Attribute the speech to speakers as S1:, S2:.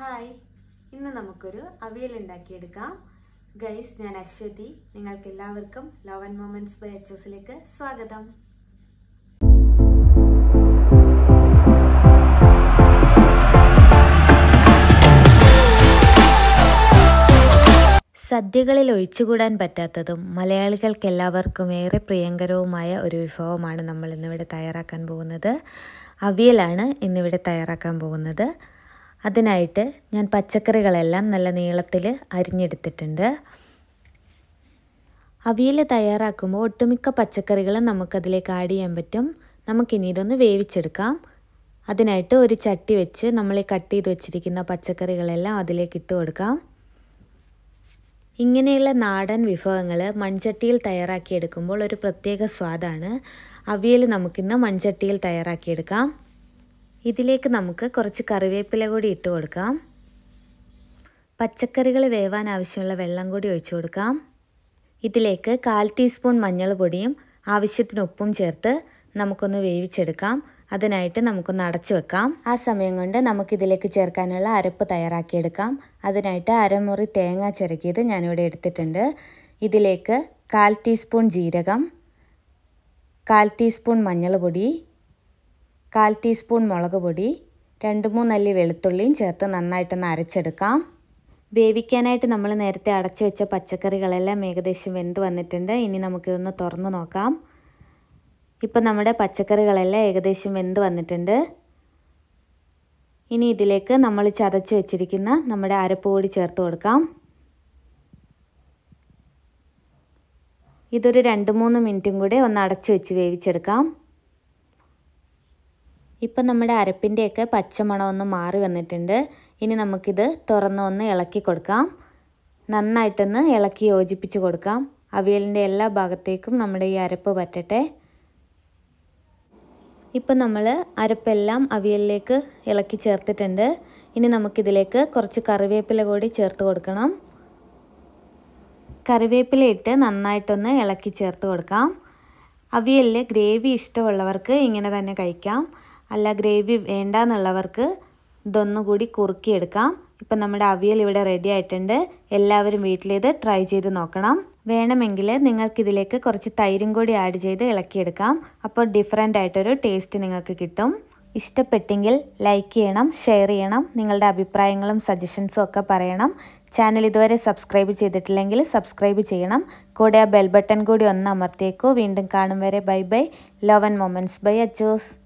S1: hi ഇന്ന് നമുക്കൊരു അവിയൽ ഉണ്ടാക്കിയെടുക്കാം ഗൈസ് ഞാൻ അശ്വതി നിങ്ങൾക്ക് എല്ലാവർക്കും love and moments by H എസിലേക്ക് സ്വാഗതം സദ്യകളിൽ ഒഴിച്ചുകൂടാൻ പറ്റാത്തതും മലയാളികൾക്ക് എല്ലാവർക്കും ഏറെ പ്രിയങ്കരവുമായ ഒരു വിഭവമാണ് നമ്മൾ ഇന്നിവിടെ തയ്യാറാക്കാൻ പോകുന്നത് അവിയലാണ് ഇന്നിവിടെ തയ്യാറാക്കാൻ പോകുന്നത് അതിനായിട്ട് ഞാൻ പച്ചക്കറികളെല്ലാം നല്ല നീളത്തിൽ അരിഞ്ഞെടുത്തിട്ടുണ്ട് അവിയൽ തയ്യാറാക്കുമ്പോൾ ഒട്ടുമിക്ക പച്ചക്കറികളും നമുക്കതിലേക്ക് ആഡ് ചെയ്യാൻ പറ്റും നമുക്കിനി ഇതൊന്ന് വേവിച്ചെടുക്കാം അതിനായിട്ട് ഒരു ചട്ടി വെച്ച് നമ്മൾ കട്ട് ചെയ്ത് വെച്ചിരിക്കുന്ന പച്ചക്കറികളെല്ലാം അതിലേക്ക് ഇട്ട് കൊടുക്കാം ഇങ്ങനെയുള്ള നാടൻ വിഭവങ്ങൾ മൺചട്ടിയിൽ തയ്യാറാക്കിയെടുക്കുമ്പോൾ ഒരു പ്രത്യേക സ്വാദാണ് അവിയൽ നമുക്കിന്ന് മൺചട്ടിയിൽ തയ്യാറാക്കിയെടുക്കാം ഇതിലേക്ക് നമുക്ക് കുറച്ച് കറിവേപ്പില കൂടി ഇട്ട് കൊടുക്കാം പച്ചക്കറികൾ വേവാൻ ആവശ്യമുള്ള വെള്ളം കൂടി ഒഴിച്ചു കൊടുക്കാം ഇതിലേക്ക് കാൽ ടീസ്പൂൺ മഞ്ഞൾ പൊടിയും ആവശ്യത്തിന് ഉപ്പും ചേർത്ത് നമുക്കൊന്ന് വേവിച്ചെടുക്കാം അതിനായിട്ട് നമുക്കൊന്ന് അടച്ചു വെക്കാം ആ സമയം കൊണ്ട് നമുക്കിതിലേക്ക് ചേർക്കാനുള്ള അരപ്പ് തയ്യാറാക്കിയെടുക്കാം അതിനായിട്ട് അരമുറി തേങ്ങ ചിരകിയത് ഞാനിവിടെ എടുത്തിട്ടുണ്ട് ഇതിലേക്ക് കാൽ ടീസ്പൂൺ ജീരകം കാൽ ടീസ്പൂൺ മഞ്ഞൾ പൊടി കാൽ ടീസ്പൂൺ മുളക് പൊടി രണ്ട് മൂന്നല്ലി വെളുത്തുള്ളിയും ചേർത്ത് നന്നായിട്ടൊന്ന് അരച്ചെടുക്കാം വേവിക്കാനായിട്ട് നമ്മൾ നേരത്തെ അടച്ചു വെച്ച പച്ചക്കറികളെല്ലാം ഏകദേശം വെന്ത് വന്നിട്ടുണ്ട് ഇനി നമുക്കിതൊന്ന് തുറന്ന് നോക്കാം ഇപ്പം നമ്മുടെ പച്ചക്കറികളെല്ലാം ഏകദേശം വെന്ത് വന്നിട്ടുണ്ട് ഇനി ഇതിലേക്ക് നമ്മൾ ചതച്ച് വെച്ചിരിക്കുന്ന നമ്മുടെ അരപ്പ് കൂടി ചേർത്ത് കൊടുക്കാം ഇതൊരു രണ്ട് മൂന്ന് മിനിറ്റും കൂടെ ഒന്ന് അടച്ചു വെച്ച് വേവിച്ചെടുക്കാം ഇപ്പം നമ്മുടെ അരപ്പിൻ്റെയൊക്കെ പച്ചമണം ഒന്ന് മാറി വന്നിട്ടുണ്ട് ഇനി നമുക്കിത് തുറന്ന് ഒന്ന് ഇളക്കി കൊടുക്കാം നന്നായിട്ടൊന്ന് ഇളക്കി യോജിപ്പിച്ച് കൊടുക്കാം അവിയലിൻ്റെ എല്ലാ ഭാഗത്തേക്കും നമ്മുടെ ഈ അരപ്പ് പറ്റട്ടെ ഇപ്പം നമ്മൾ അരപ്പെല്ലാം അവിയലിലേക്ക് ഇളക്കി ചേർത്തിട്ടുണ്ട് ഇനി നമുക്കിതിലേക്ക് കുറച്ച് കറിവേപ്പില കൂടി ചേർത്ത് കൊടുക്കണം കറിവേപ്പില ഇട്ട് നന്നായിട്ടൊന്ന് ഇളക്കി ചേർത്ത് കൊടുക്കാം അവിയലിൽ ഗ്രേവി ഇഷ്ടമുള്ളവർക്ക് ഇങ്ങനെ തന്നെ കഴിക്കാം അല്ല ഗ്രേവി വേണ്ടാന്നുള്ളവർക്ക് ഇതൊന്നുകൂടി കുറുക്കിയെടുക്കാം ഇപ്പം നമ്മുടെ അവിയൽ ഇവിടെ റെഡി ആയിട്ടുണ്ട് എല്ലാവരും വീട്ടിലിത് ട്രൈ ചെയ്ത് നോക്കണം വേണമെങ്കിൽ നിങ്ങൾക്കിതിലേക്ക് കുറച്ച് തൈരും കൂടി ആഡ് ചെയ്ത് ഇളക്കിയെടുക്കാം അപ്പോൾ ഡിഫറെൻ്റ് ആയിട്ടൊരു ടേസ്റ്റ് നിങ്ങൾക്ക് കിട്ടും ഇഷ്ടപ്പെട്ടെങ്കിൽ ലൈക്ക് ചെയ്യണം ഷെയർ ചെയ്യണം നിങ്ങളുടെ അഭിപ്രായങ്ങളും സജഷൻസും ഒക്കെ പറയണം ചാനൽ ഇതുവരെ സബ്സ്ക്രൈബ് ചെയ്തിട്ടില്ലെങ്കിൽ സബ്സ്ക്രൈബ് ചെയ്യണം കൂടെ ആ ബെൽ ബട്ടൺ കൂടി ഒന്ന് അമർത്തിയേക്കൂ വീണ്ടും കാണും വരെ bye bye love and moments by അച്ചൂസ്